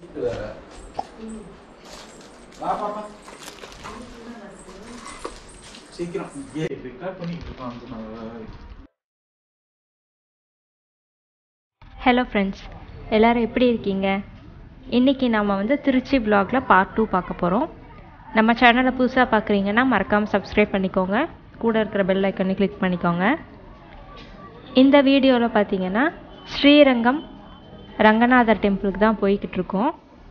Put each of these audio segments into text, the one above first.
வேற வா பாப்பா சீக்கிரம் ஏ ரெக்கார்ட் பண்ணிட்டு இருக்கான் அந்த நான் ஹலோ ஃப்ரெண்ட்ஸ் எல்லோரும் எப்படி இருக்கீங்க இன்றைக்கி நாம் வந்து திருச்சி வ்ளாகில் பார்ட் டூ பார்க்க போகிறோம் நம்ம சேனலை புதுசாக பார்க்குறீங்கன்னா மறக்காமல் சப்ஸ்கிரைப் பண்ணிக்கோங்க கூட இருக்கிற பெல் ஐக்கனை கிளிக் பண்ணிக்கோங்க இந்த வீடியோவில் பார்த்தீங்கன்னா ஸ்ரீரங்கம் ரங்கநாதர் டெம்பிளுக்கு தான் போய்கிட்டு இருக்கோம்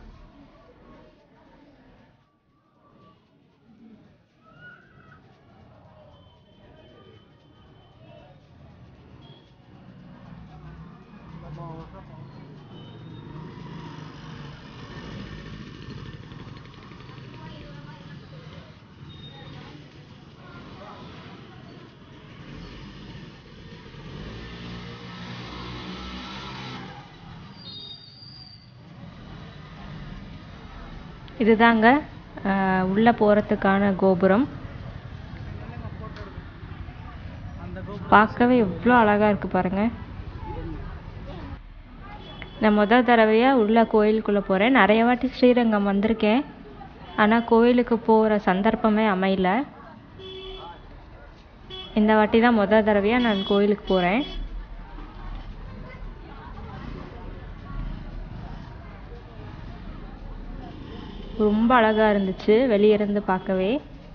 இதுதாங்க உள்ளே போகிறதுக்கான கோபுரம் பார்க்கவே எவ்வளோ அழகாக இருக்குது பாருங்கள் நான் முதல் தடவையாக உள்ள கோயிலுக்குள்ளே போகிறேன் நிறைய வாட்டி ஸ்ரீரங்கம் வந்திருக்கேன் ஆனால் கோயிலுக்கு போகிற சந்தர்ப்பமே அமையல இந்த வாட்டி தான் முதல் தடவையாக நான் கோயிலுக்கு போகிறேன் ரொம்ப அழகாக இருந்துச்சு வெளியே இருந்து பார்க்கவே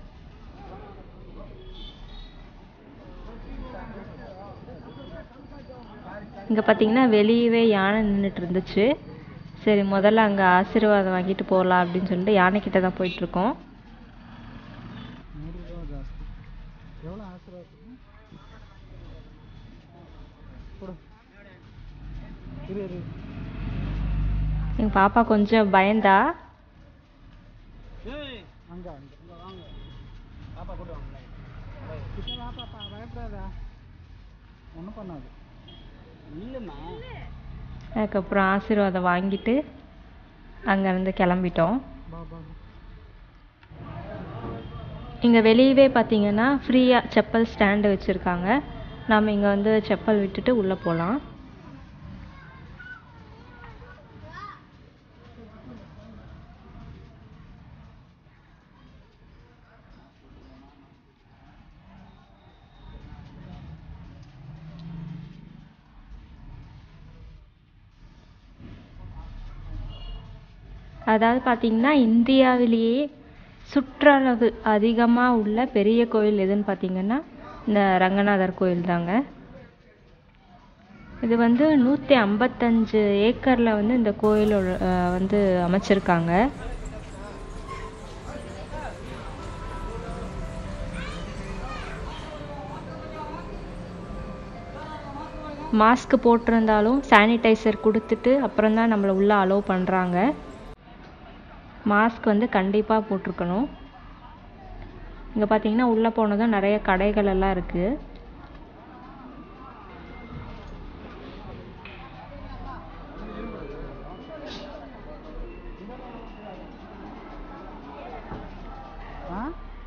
இங்கே பார்த்தீங்கன்னா வெளியவே யானை நின்றுட்டு இருந்துச்சு சரி முதல்ல அங்கே ஆசீர்வாதம் வாங்கிட்டு போகலாம் அப்படின்னு சொல்லிட்டு யானைக்கிட்ட தான் போயிட்டுருக்கோம் எவ்வளோ ஆசீர்வாதம் கொடு இரு இரு எங்கள் பாப்பா கொஞ்சம் பயந்தா அங்க அங்க இங்க வாங்க பாப்பா கூட்டு வாங்க கிட்ட வா பாப்பா பயப்படாதா ஒன்றும் பண்ணாது இல்லைம்மா அதுக்கப்புறம் ஆசீர்வாதம் வாங்கிட்டு அங்கேருந்து கிளம்பிட்டோம் பா பா இங்கே வெளியவே பார்த்தீங்கன்னா ஃப்ரீயாக செப்பல் ஸ்டாண்டு வச்சுருக்காங்க நாம் இங்கே வந்து செப்பல் விட்டுட்டு உள்ளே போகலாம் அதாவது பார்த்தீங்கன்னா இந்தியாவிலேயே சுற்றளவு அதிகமாக உள்ள பெரிய கோயில் எதுன்னு பார்த்தீங்கன்னா இந்த ரங்கநாதர் கோயில் தாங்க இது வந்து நூற்றி ஐம்பத்தஞ்சு ஏக்கரில் வந்து இந்த கோயிலோட அஹ், வந்து அமைச்சிருக்காங்க மாஸ்க் போட்டிருந்தாலும் சானிடைசர் கொடுத்துட்டு அப்புறம் தான் நம்மளை உள்ளே அலோவ் பண்ணுறாங்க மாஸ்க் வந்து கண்டிப்பாக போட்டிருக்கணும் இங்கே பார்த்தீங்கன்னா உள்ளே போனதும் நிறைய கடைகள் எல்லாம் இருக்குது ஆ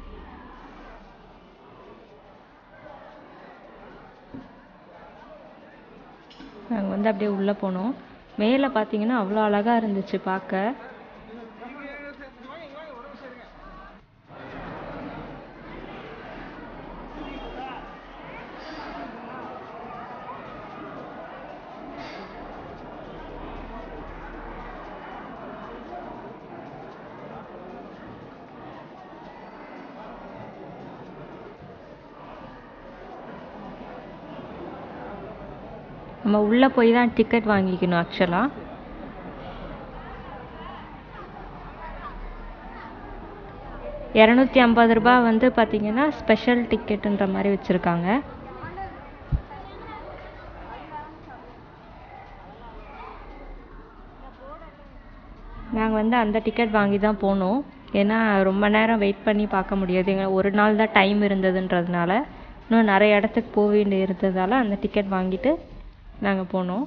நாங்கள் வந்து அப்படியே உள்ளே போனோம் மேலே பார்த்தீங்கன்னா அவ்வளோ அழகாக இருந்துச்சு பார்க்க நம்ம உள்ளே போய் தான் டிக்கெட் வாங்கிக்கணும் ஆக்சுவலாக இரநூத்தி ஐம்பது ரூபாய் வந்து பார்த்தீங்கன்னா ஸ்பெஷல் டிக்கெட்டுன்ற மாதிரி வச்சுருக்காங்க நாங்கள் வந்து அந்த டிக்கெட் வாங்கி தான் போனோம் ஏன்னா ரொம்ப நேரம் வெயிட் பண்ணி பார்க்க முடியாது எங்க ஒரு நாள் தான் டைம் இருந்ததுன்றதுனால இன்னும் நிறைய இடத்துக்கு போக வேண்டி இருந்ததால் அந்த டிக்கெட் வாங்கிட்டு நாங்கள் போனோம்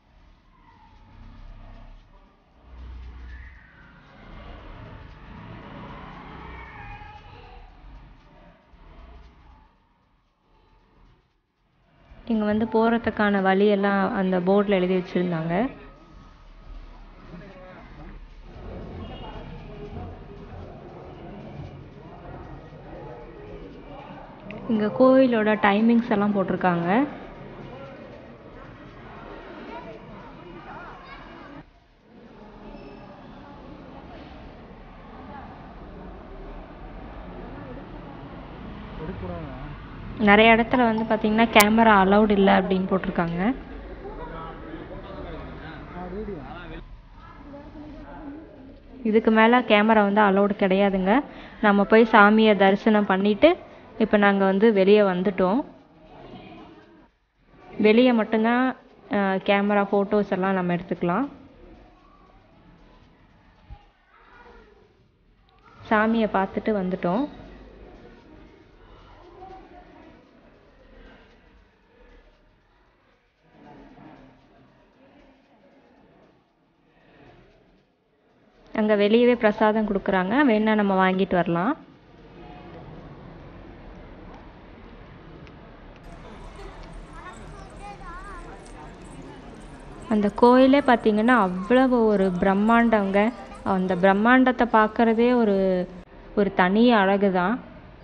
இங்கே வந்து போகிறதுக்கான வழியெல்லாம் அந்த போர்டில் எழுதி வச்சுருந்தாங்க இங்கே கோயிலோட டைமிங்ஸ் எல்லாம் போட்டிருக்காங்க எடுக்கூடாதா நிறைய இடத்துல வந்து பார்த்தீங்கன்னா கேமரா அலௌட் இல்லை அப்படின்னு போட்டிருக்காங்க ஆ வீடியோ இதுக்கு மேலே கேமரா வந்து அலௌடு கிடையாதுங்க நம்ம போய் சாமியை தரிசனம் பண்ணிட்டு இப்போ நாங்கள் வந்து வெளியே வந்துட்டோம் வெளியே மட்டும்தான் கேமரா ஃபோட்டோஸ் எல்லாம் நம்ம எடுத்துக்கலாம் சாமியை பார்த்துட்டு வந்துட்டோம் அங்கே வெளியவே பிரசாதம் கொடுக்குறாங்க வேணா நம்ம வாங்கிட்டு வரலாம் அந்த கோயிலே பார்த்தீங்கன்னா அவ்வளவு ஒரு பிரம்மாண்டங்க அந்த பிரம்மாண்டத்தை பார்க்கறதே ஒரு ஒரு தனி அழகு தான்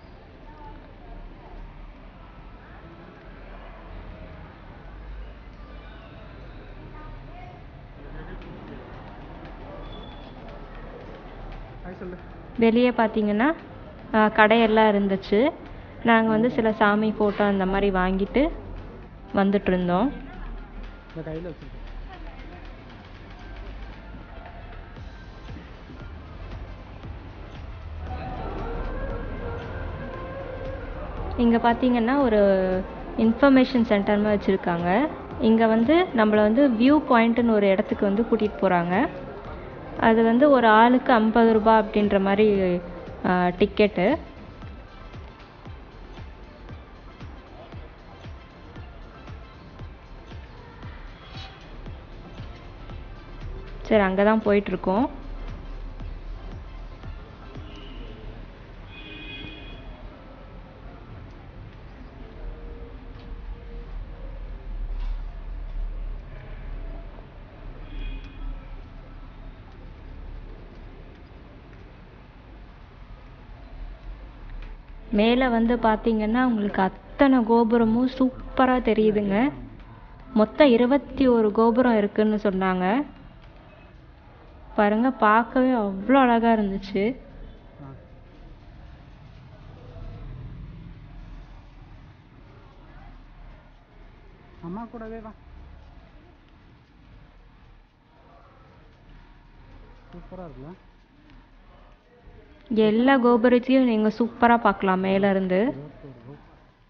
ஹாய் சொல்லு வெளியே பார்த்தீங்கன்னா ஆஹ், கடையெல்லாம் இருந்துச்சு நாங்கள் வந்து சில சாமி ஃபோட்டோ அந்த மாதிரி வாங்கிட்டு வந்துட்டு இருந்தோம் இந்த கையில் வச்சுருக்கேன் இங்கே பார்த்தீங்கன்னா ஒரு இன்ஃபர்மேஷன் சென்டர் மாதிரி வச்சுருக்காங்க இங்கே வந்து நம்மளை வந்து வியூ பாயிண்ட்டுன்னு ஒரு இடத்துக்கு வந்து கூட்டிகிட்டு போகிறாங்க அது வந்து ஒரு ஆளுக்கு ஐம்பது ரூபாய் அப்படின்ற மாதிரி டிக்கெட்டு சரி அங்கே தான் போயிட்டுருக்கோம் மேலே வந்து பார்த்தீங்கன்னா உங்களுக்கு அத்தனை கோபுரமும் சூப்பராக தெரியுதுங்க மொத்தம் இருபத்தி ஒரு கோபுரம் இருக்குன்னு சொன்னாங்க பாருங்க பார்க்கவே அவ்வளோ அழகா இருந்துச்சு ஆ அம்மா கூடவே வா சூப்பராக இருக்குல்ல எல்லா கோபுரத்தையும் நீங்கள் சூப்பராக பார்க்கலாம் மேல இருந்து இருபத்தோரு ரூபா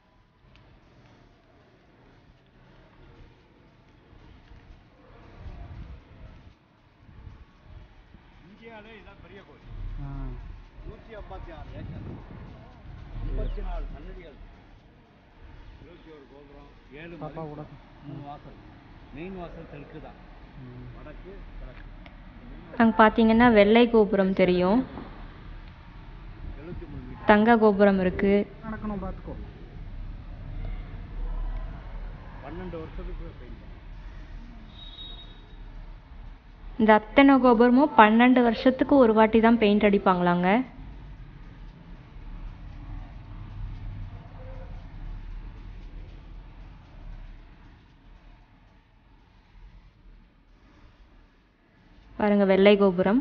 ஆ நூற்றி ஐம்பத்தி ஆறு ஏக்கர் முப்பத்தி நாலு சன்னதிகள் இருபத்தி ஒரு கோபுரம் ஏழு பாப்பா மதில், கூட மூணு வாசல் மெயின் வாசல் தெற்கு தான் ம். வடக்கு கிழக்கு அங்கே பார்த்தீங்கன்னா வெள்ளை கோபுரம் தெரியும் எழுபத்தி மூணு மீட்டர் தங்க கோபுரம் இருக்கு நடக்கணும் பார்த்துக்கோ பன்னெண்டு வருஷத்துக்கு பெயிண்ட் இந்த அத்தனை கோபுரமும் பன்னெண்டு வருஷத்துக்கு ஒரு வாட்டி தான் பெயிண்ட் அடிப்பாங்களாங்க பாருங்க வெள்ளை கோபுரம்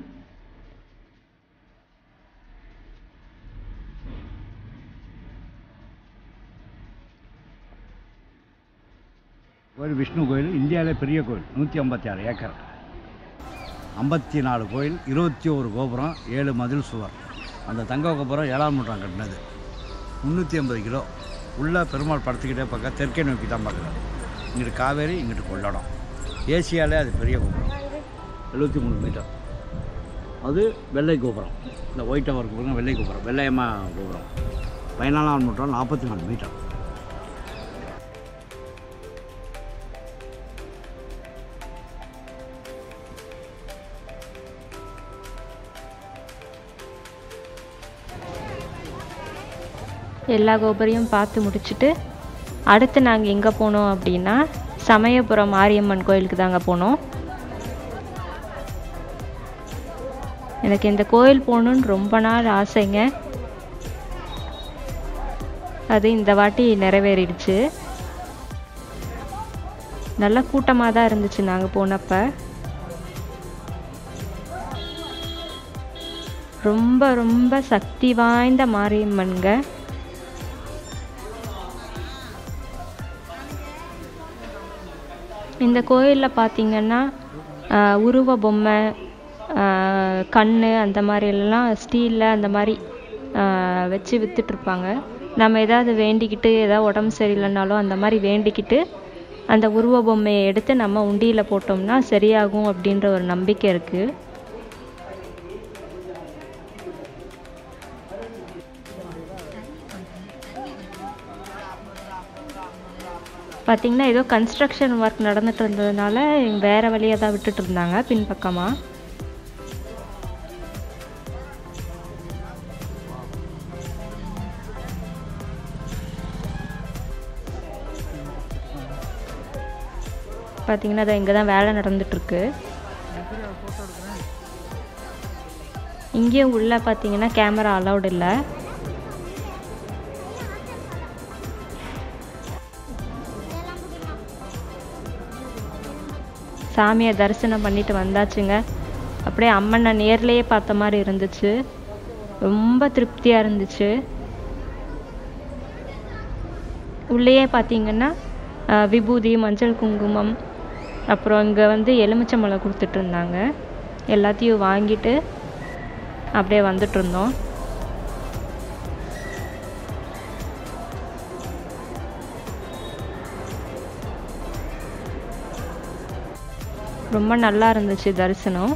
கோயில் விஷ்ணு கோயில் இந்தியாவிலே பெரிய கோயில் நூற்றி ஐம்பத்தி ஆறு ஏக்கர் ஐம்பத்தி நாலு கோயில் இருபத்தி ஒரு கோபுரம் ஏழு மதில் சுவர் அந்த தங்க கோபுரம் ஏழாம் நூற்றாண்டு கட்டினது முந்நூற்றி ஐம்பது கிலோ உள்ள பெருமாள் படுத்துக்கிட்டே பார்க்க தெற்கே நோக்கி தான் பார்க்குறாரு இங்கிட்டு காவேரி இங்கிட்டு கொள்ளடம் ஏசியாலே அது பெரிய கோபுரம் எழுபத்தி மூணு மீட்டர் அது வெள்ளை கோபுரம் இந்த ஒயிட் டவர் கோபுரம் வெள்ளை கோபுரம் வெள்ளையம்மா கோபுரம் பதினாலாம் நூற்றாண்டு நாற்பத்தி நாலு மீட்டர் எல்லா கோபுரையும் பார்த்து முடிச்சுட்டு அடுத்து நாங்கள் எங்கே போனோம் அப்படின்னா சமயபுரம் மாரியம்மன் கோயிலுக்கு தாங்க போனோம் எனக்கு இந்த கோயில் போகணுன்னு ரொம்ப நாள் ஆசைங்க அது இந்த வாட்டி நிறைவேறிடுச்சு நல்ல கூட்டமாக தான் இருந்துச்சு நாங்கள் போனப்ப ரொம்ப ரொம்ப சக்தி வாய்ந்த மாரியம்மன்ங்க இந்த கோயிலில் பார்த்தீங்கன்னா ஆஹ், உருவ பொம்மை ஆஹ், கண்ணு அந்த மாதிரி எல்லாம் ஸ்டீலில் அந்த மாதிரி ஆஹ், வச்சு விற்றுட்ருப்பாங்க நம்ம ஏதாவது வேண்டிக்கிட்டு ஏதாவது உடம்பு சரியில்லைனாலும் அந்த மாதிரி வேண்டிக்கிட்டு அந்த உருவ பொம்மையை எடுத்து நம்ம உண்டியில் போட்டோம்னா சரியாகும் அப்படின்ற ஒரு நம்பிக்கை இருக்குது பார்த்தீங்கன்னா ஏதோ கன்ஸ்ட்ரக்ஷன் ஒர்க் நடந்துட்டு இருந்ததுனால வேறு வழியாக தான் விட்டுட்டு இருந்தாங்க பின்பக்கமாக பார்த்தீங்கன்னா அது இங்கே தான் வேலை நடந்துட்டுருக்கு இங்கேயும் உள்ளே பார்த்தீங்கன்னா கேமரா அலௌட் இல்லை சாமியை தரிசனம் பண்ணிட்டு வந்தாச்சுங்க அப்படியே அம்மனை நேர்லேயே பார்த்த மாதிரி இருந்துச்சு ரொம்ப திருப்தியாக இருந்துச்சு உள்ளேயே பார்த்தீங்கன்னா ஆஹ், விபூதி மஞ்சள் குங்குமம் அப்புறம் இங்கே வந்து எலுமிச்சம்பழம் கொடுத்துட்டு இருந்தாங்க எல்லாத்தையும் வாங்கிட்டு அப்படியே வந்துட்டு இருந்தோம் ரொம்ப நல்லா இருந்துச்சு தரிசனம்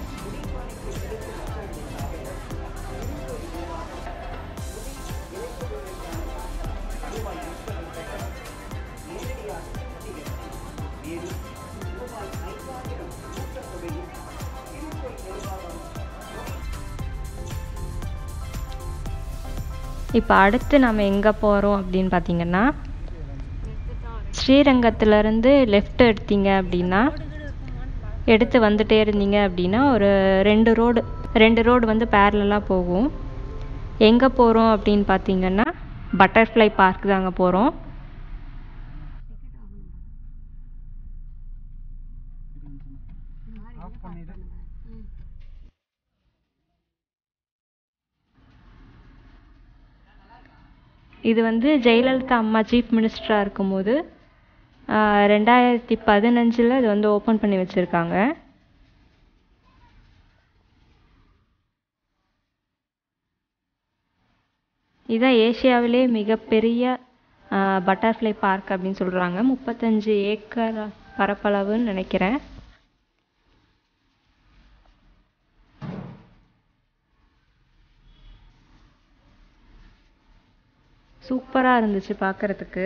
இப்போ அடுத்து நம்ம எங்கே போகிறோம் அப்படின்னு பார்த்தீங்கன்னா ஸ்ரீரங்கத்துலேருந்து லெஃப்ட் எடுத்தீங்க அப்படின்னா எடுத்து வந்துட்டே இருந்தீங்க அப்படின்னா ஒரு ரெண்டு ரோடு ரெண்டு ரோடு வந்து பேரலாக போகும் எங்கே போகிறோம் அப்படின்னு பார்த்தீங்கன்னா பட்டர்ஃப்ளை பார்க் தாங்க போகிறோம் ஆஃப் பண்ணிடு இது வந்து ஜெயலலிதா அம்மா சீஃப் மினிஸ்டராக இருக்கும்போது ஆஹ், ரெண்டாயிரத்தி பதினஞ்சில் இது வந்து ஓப்பன் பண்ணி வச்சுருக்காங்க இதுதான் ஏசியாவிலே மிகப்பெரிய பட்டர்ஃப்ளை பார்க் அப்படின்னு சொல்கிறாங்க முப்பத்தஞ்சு ஏக்கர் பரப்பளவுன்னு நினைக்கிறேன் சூப்பராக இருந்துச்சு பார்க்கறதுக்கு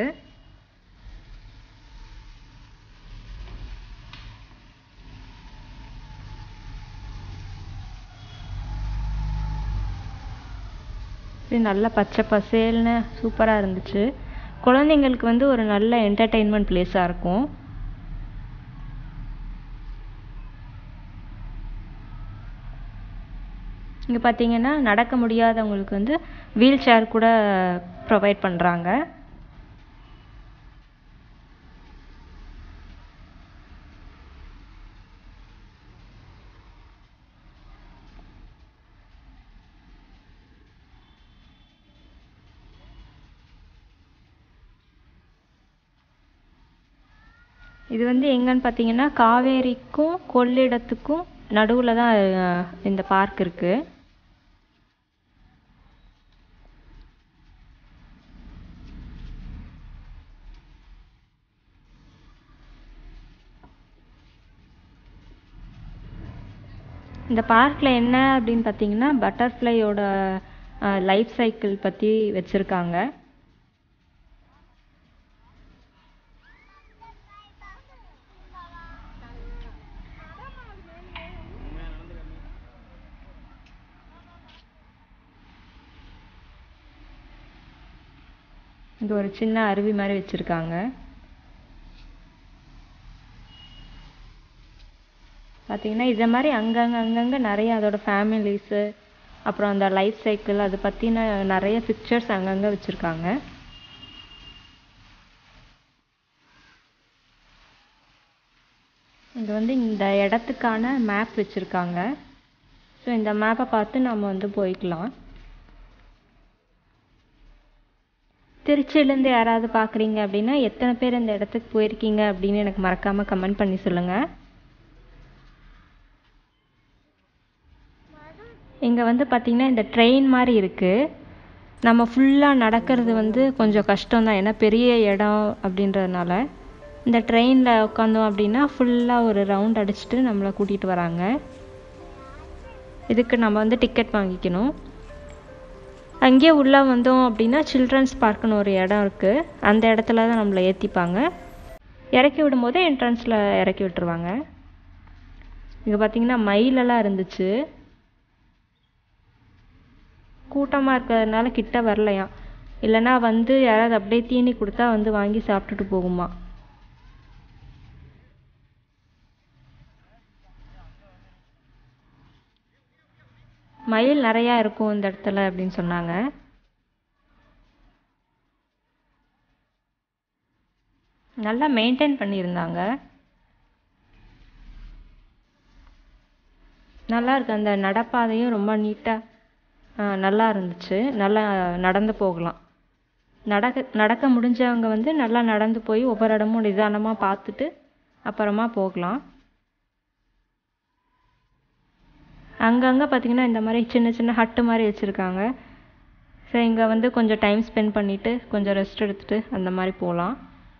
இது நல்ல பச்சை பசேல்னு சூப்பராக இருந்துச்சு குழந்தைங்களுக்கு வந்து ஒரு நல்ல என்டர்டெயின்மெண்ட் பிளேஸாக இருக்கும் இங்கே பார்த்தீங்கன்னா நடக்க முடியாதவங்களுக்கு வந்து வீல் சேர் கூட ப்ரொவைட் பண்ணுறாங்க இது வந்து எங்கன்னு பார்த்தீங்கன்னா காவேரிக்கும் கொள்ளிடத்துக்கும் நடுவில் தான் அஹ், இந்த பார்க் இருக்குது இந்த பார்க்கில் என்ன அப்படின்னு பார்த்தீங்கன்னா பட்டர்ஃப்ளையோட லைஃப் சைக்கிள் பற்றி வச்சுருக்காங்க இது ஒரு சின்ன அருவி மாதிரி வச்சுருக்காங்க பார்த்தீங்கன்னா இதை மாதிரி அங்கங்கே அங்கங்கே நிறைய அதோட ஃபேமிலிஸு அப்புறம் அந்த லைஃப் சைக்கிள் அதை பற்றின நிறைய பிக்சர்ஸ் அங்கங்கே வச்சுருக்காங்க இங்கே வந்து இந்த இடத்துக்கான மேப் வச்சுருக்காங்க ஸோ இந்த மேப்பை பார்த்து நம்ம வந்து போய்க்கலாம் திருச்சியிலேருந்து யாராவது பார்க்குறீங்க அப்படின்னா எத்தனை பேர் இந்த இடத்துக்கு போயிருக்கீங்க அப்படின்னு எனக்கு மறக்காமல் கமெண்ட் பண்ணி சொல்லுங்கள் இங்கே வந்து பார்த்திங்கன்னா இந்த ட்ரெயின் மாதிரி இருக்குது நம்ம ஃபுல்லாக நடக்கிறது வந்து கொஞ்சம் கஷ்டம்தான் ஏன்னா பெரிய இடம் அப்படின்றதுனால இந்த ட்ரெயினில் உட்காந்தோம் அப்படின்னா ஃபுல்லாக ஒரு ரவுண்ட் அடிச்சுட்டு நம்மளை கூட்டிகிட்டு வராங்க இதுக்கு நம்ம வந்து டிக்கெட் வாங்கிக்கணும் அங்கேயே உள்ளே வந்தோம் அப்படின்னா சில்ட்ரன்ஸ் பார்க்குன்னு ஒரு இடம் இருக்குது அந்த இடத்துல தான் நம்மளை ஏற்றிப்பாங்க இறக்கி விடும்போது என்ட்ரன்ஸில் இறக்கி விட்டுருவாங்க இங்கே பார்த்தீங்கன்னா மயிலெல்லாம் இருந்துச்சு கூட்டமாக இருக்கிறதுனால கிட்ட வரலையாம் இல்லைன்னா வந்து யாராவது அப்படியே தீனி கொடுத்தா வந்து வாங்கி சாப்பிட்டுட்டு போகுமா மயில் நிறையா இருக்கும் இந்த இடத்துல அப்படின்னு சொன்னாங்க நல்லா மெயின்டைன் பண்ணியிருந்தாங்க நல்லா இருக்கு அந்த நடப்பாதையும் ரொம்ப நீட்டாக நல்லா இருந்துச்சு நல்லா நடந்து போகலாம் நடக்க நடக்க முடிஞ்சவங்க வந்து நல்லா நடந்து போய் ஒவ்வொரு இடமும் நிதானமாக பார்த்துட்டு அப்புறமா போகலாம் அங்கங்கே பார்த்தீங்கன்னா இந்த மாதிரி சின்ன சின்ன ஹட்டு மாதிரி வச்சுருக்காங்க ஸோ இங்கே வந்து கொஞ்சம் டைம் ஸ்பெண்ட் பண்ணிவிட்டு கொஞ்சம் ரெஸ்ட் எடுத்துகிட்டு அந்த மாதிரி போகலாம்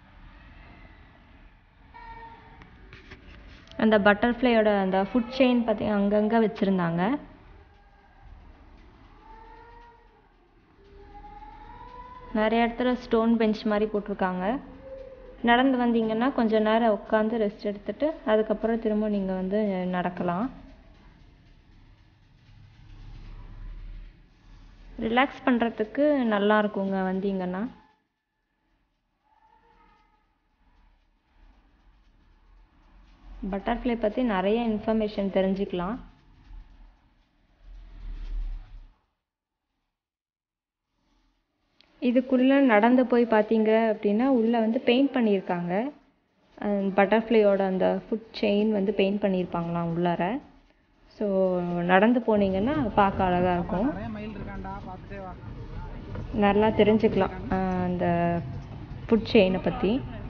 அந்த பட்டர்ஃப்ளையோட அந்த ஃபுட் செயின் பார்த்தி அங்கங்கே வச்சுருந்தாங்க நிறைய இடத்துல ஸ்டோன் பெஞ்ச் மாதிரி போட்டிருக்காங்க நடந்து வந்தீங்கன்னா கொஞ்சம் நேரம் உட்காந்து ரெஸ்ட் எடுத்துட்டு அதுக்கப்புறம் திரும்ப நீங்கள் வந்து நடக்கலாம் ரிலாக்ஸ் பண்ணுறதுக்கு நல்லா இருக்குங்க வந்தீங்கன்னா பட்டர்ஃப்ளை பற்றி நிறைய இன்ஃபர்மேஷன் தெரிஞ்சுக்கலாம் இதுக்குள்ளே நடந்து போய் பார்த்தீங்க அப்படின்னா உள்ளே வந்து பெயிண்ட் பண்ணியிருக்காங்க பட்டர்ஃப்ளையோட அந்த ஃபுட் செயின் வந்து பெயிண்ட் பண்ணியிருப்பாங்களாம் உள்ளார ஸோ நடந்து போனீங்கன்னா பார்க்க அழகாக இருக்கும் நிறைய மயில் இருக்காண்டா பார்த்துட்டே வா நல்லா தெரிஞ்சுக்கலாம் ஆஹ் அந்த ஃபுட் செயினை பற்றி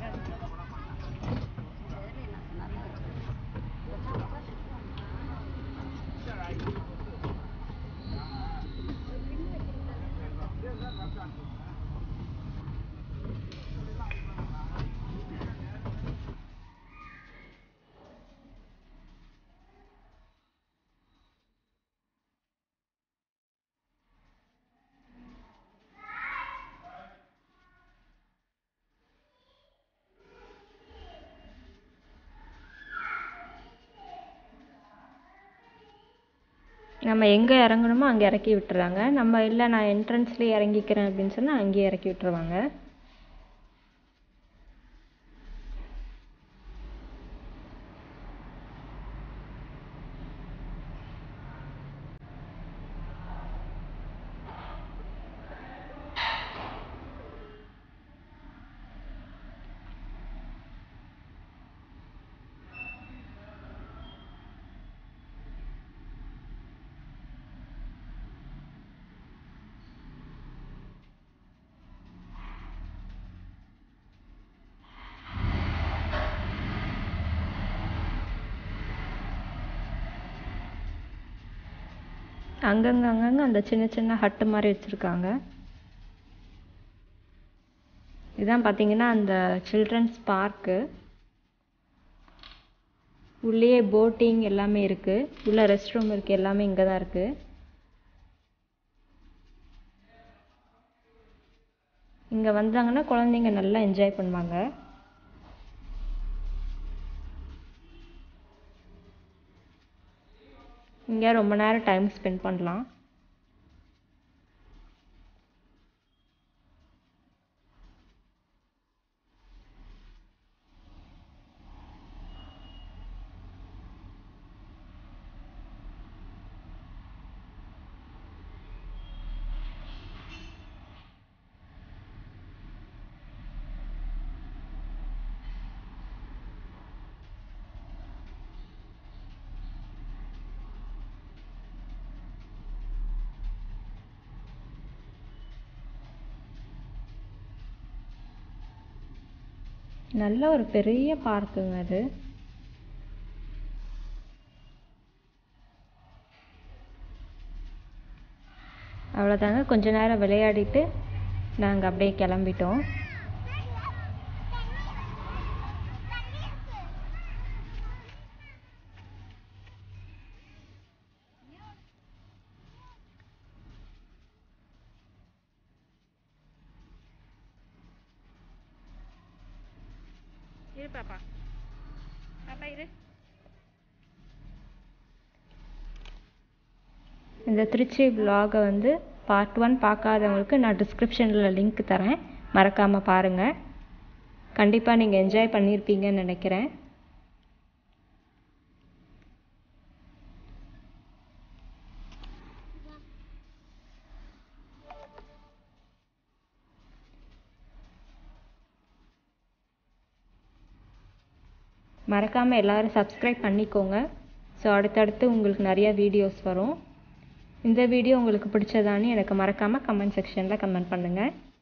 நம்ம எங்கே இறங்கணுமோ அங்கே இறக்கி விட்டுறாங்க நம்ம இல்லை நான் என்ட்ரன்ஸ்லேயே இறங்கிக்கிறேன் அப்படின்னு சொன்னால் அங்கேயே இறக்கி விட்டுருவாங்க அங்கங்க அங்கங்க அந்த சின்ன சின்ன ஹட்டு மாதிரி வச்சுருக்காங்க இதான் பார்த்தீங்கன்னா அந்த சில்ட்ரன்ஸ் பார்க்கு உள்ளேயே போட்டிங் எல்லாமே இருக்குது உள்ள ரெஸ்ட் ரூம் இருக்குது எல்லாமே இங்கே தான் இருக்குது இங்கே வந்தாங்கன்னா குழந்தைங்க நல்லா என்ஜாய் பண்ணுவாங்க இங்கே ரொம்ப நேரம் டைம் ஸ்பெண்ட் பண்ணலாம் நல்ல ஒரு பெரிய பார்க்குங்க அது அவ்வளோதாங்க கொஞ்ச நேரம் விளையாடிட்டு நாங்கள் அப்படியே கிளம்பிட்டோம் இரு பாப்பா பாப்பா இரு இந்த திருச்சி vlog-அ வந்து பார்ட் ஒன் பார்க்காதவங்களுக்கு நான் டிஸ்கிரிப்ஷனில் லிங்க் தரேன் மறக்காமல் பாருங்கள் கண்டிப்பாக நீங்கள் என்ஜாய் பண்ணியிருப்பீங்கன்னு நினைக்கிறேன் மறக்காமல் எல்லோரும் சப்ஸ்கிரைப் பண்ணிக்கோங்க ஸோ அடுத்தடுத்து உங்களுக்கு நிறைய வீடியோஸ் வரும் இந்த வீடியோ உங்களுக்கு பிடிச்சதான்னு எனக்கு மறக்காமல் கமெண்ட் செக்ஷனில் கமெண்ட் பண்ணுங்கள்